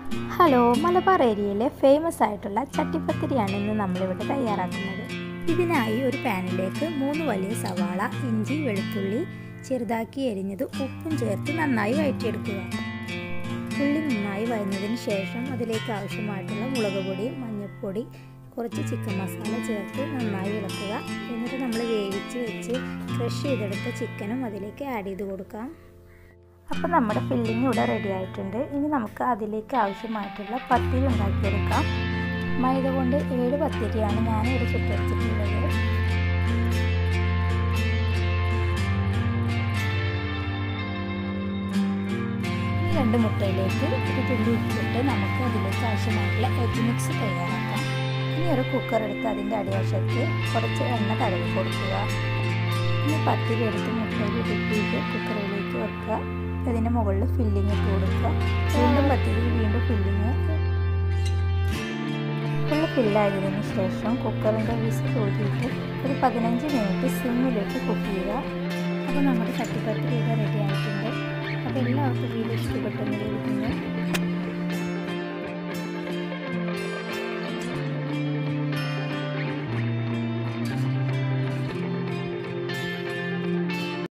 hello Malabar ഏരിയയിലെ famous ആയിട്ടുള്ള ചട്ടിപ്പത്തിരിയാണ് ഇന്ന് നമ്മളിവിടെ തയ്യാറാക്കുന്നത് ഇതിനായി ഒരു പാനിലേക്ക് മൂന്ന് വലിയ സവാള ഇഞ്ചി വെളുത്തുള്ളി ചെറുതാക്കി എരിഞ്ഞത് ഉപ്പും ചേർത്ത് നന്നായി വഴറ്റിയെടുക്കുക ഉള്ളി നന്നായി വഴന്നതിന് ശേഷം അതിലേക്ക് ആവശ്യമായിട്ടുള്ള മുളക് പൊടി മഞ്ഞൾപ്പൊടി കുറച്ച് ചിക്കൻ മസാല ചേർത്ത് നന്നായി ഇളക്കുക എന്നിട്ട് നമ്മൾ വേവിച്ച് വെച്ച് ക്രഷ് ചെയ്തെടുത്ത ചിക്കനും അതിലേക്ക് ആഡ് ചെയ്ത് കൊടുക്കാം അപ്പോൾ നമ്മുടെ ഫില്ലിംഗ് ഇവിടെ റെഡി ആയിട്ടുണ്ട് ഇനി നമുക്ക് അതിലേക്ക് ആവശ്യമായിട്ടുള്ള പത്തിരി ഉണ്ടാക്കിയെടുക്കാം മൈദ കൊണ്ട് ഏഴ് പത്തിരിയാണ് ഞാൻ ഇവിടെ ചുട്ടെടുത്തിട്ടുള്ളത് ഈ രണ്ട് മുട്ടയിലേക്ക് ഒരു തുള്ളി ഉപ്പിട്ട് നമുക്ക് അതിലേക്ക് ആവശ്യമായിട്ടുള്ള എഗ് മിക്സ് തയ്യാറാക്കാം ഇനി ഒരു കുക്കർ എടുത്ത് അതിൻ്റെ അടിവശത്ത് കുറച്ച് എണ്ണ തടവി കൊടുക്കുക ഇനി പത്തിരി എടുത്ത് മുട്ടയിൽ ഡിപ്പ് ചെയ്ത് കുക്കറിലേക്ക് വെക്കുക അതിൻ്റെ മുകളിൽ ഫില്ലിങ് ഇട്ട് കൊടുക്കുക വീണ്ടും പത്തിരി വീണ്ടും ഫില്ലിങ് ഫുള്ള് ഫില്ലായതിനു ശേഷം കുക്കറിൻ്റെ വിസിൽ ഊതിയിട്ട് ഒരു പതിനഞ്ച് മിനിറ്റ് സിമ്മിലിട്ട് കുക്ക് ചെയ്യുക അപ്പോൾ നമ്മുടെ ചട്ടിപ്പത്തിരി ഇവിടെ റെഡി ആയിട്ടുണ്ട് അപ്പോൾ എല്ലാവർക്കും വീഡിയോ ഇഷ്ടപ്പെട്ടെന്ന് ഇരിക്കുന്നു